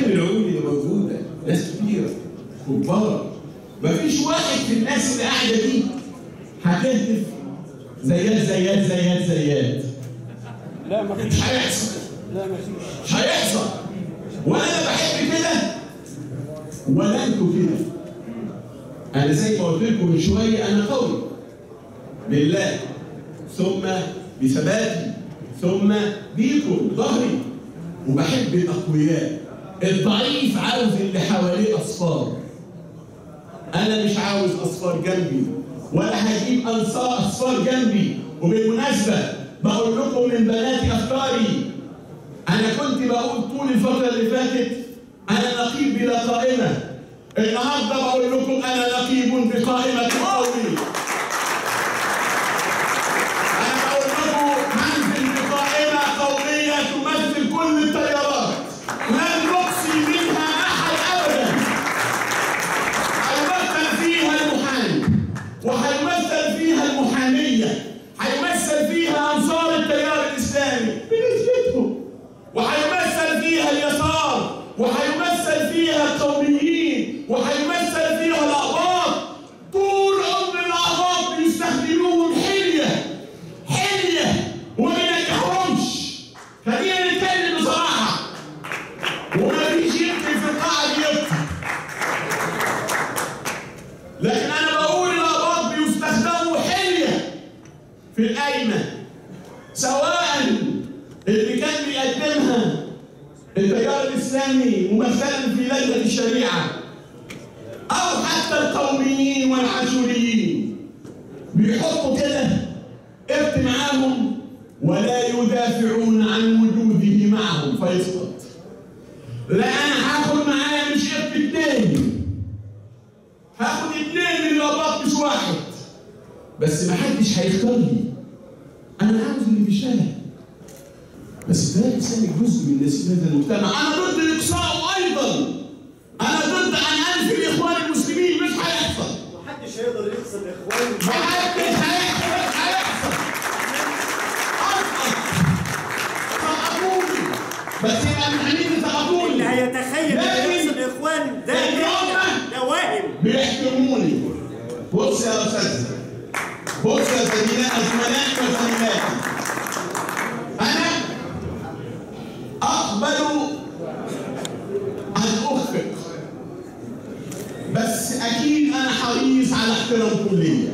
كم العقول اللي موجوده ناس كتيره كبار مفيش واحد في الناس اللي قاعده دي هتهتف زيات زيات زيات زيات لا ما فيش مش هيحصل لا ما فيش مش هيحصل ولا انا بحب كده ولا انتوا كده انا زي ما قلت لكم من شويه انا قوي بالله ثم بثباتي ثم بيكم ظهري وبحب الاقوياء الضعيف عاوز اللي حواليه اصفار انا مش عاوز اصفار جنبي ولا هجيب انصار اصفار جنبي وبالمناسبه بقول لكم من بنات افكاري انا كنت بقول طول الفتره اللي فاتت انا نقيب بلا قائمه النهارده بقول لكم انا نقيب بقائمه قومي انا بقول لكم هنزل بقائمه قوميه تمثل كل التيارات لن نقصي منها احد ابدا هيمثل فيها المحامي وهيمثل فيها المحاميه هيمثل فيها انصار التيار الاسلامي بنسبتهم وهيمثل فيها اليسار وهيمثل فيها القوميين وهيمثل فيها الاقباط طول عمر الاقباط بيستخدموهم حليه حليه وما بينجحهمش خلينا نتكلم بصراحه وما فيش يمكن في القاعه بيبكي لكن انا بقول الاقباط بيستخدموا حليه في القايمه سواء اللي كان بيقدمها التيار الاسلامي ممثلا في لجنه الشريعه او حتى القوميين والعاشوريين بيحطوا كده ابت معاهم ولا يدافعون عن وجوده معهم فيسقط لا انا هاخد معايا مش ابت اتنين هاخد اتنين من الاباط مش واحد بس ما حدش هيختار لي انا عاوز اللي بيشتغل بس ده لساني جزء من نسيج هذا المجتمع انا ضد الاقصاء ايضا انا ضد ان انفي الاخوان المسلمين مش هيحصل محدش هيقدر يقصد اخوانه محدش هيحصل مش هيحصل اسقط سقطوني بس يبقى من عينين اللي سقطوني هيتخيل انه لكن يقصد اخوان ده اليوم- ده واهم بيحترموني بص يا استاذ بص يا سيدنا زملائي وزميلاتي انا اقبل ان اخفق بس اكيد انا حريص على احترام كليه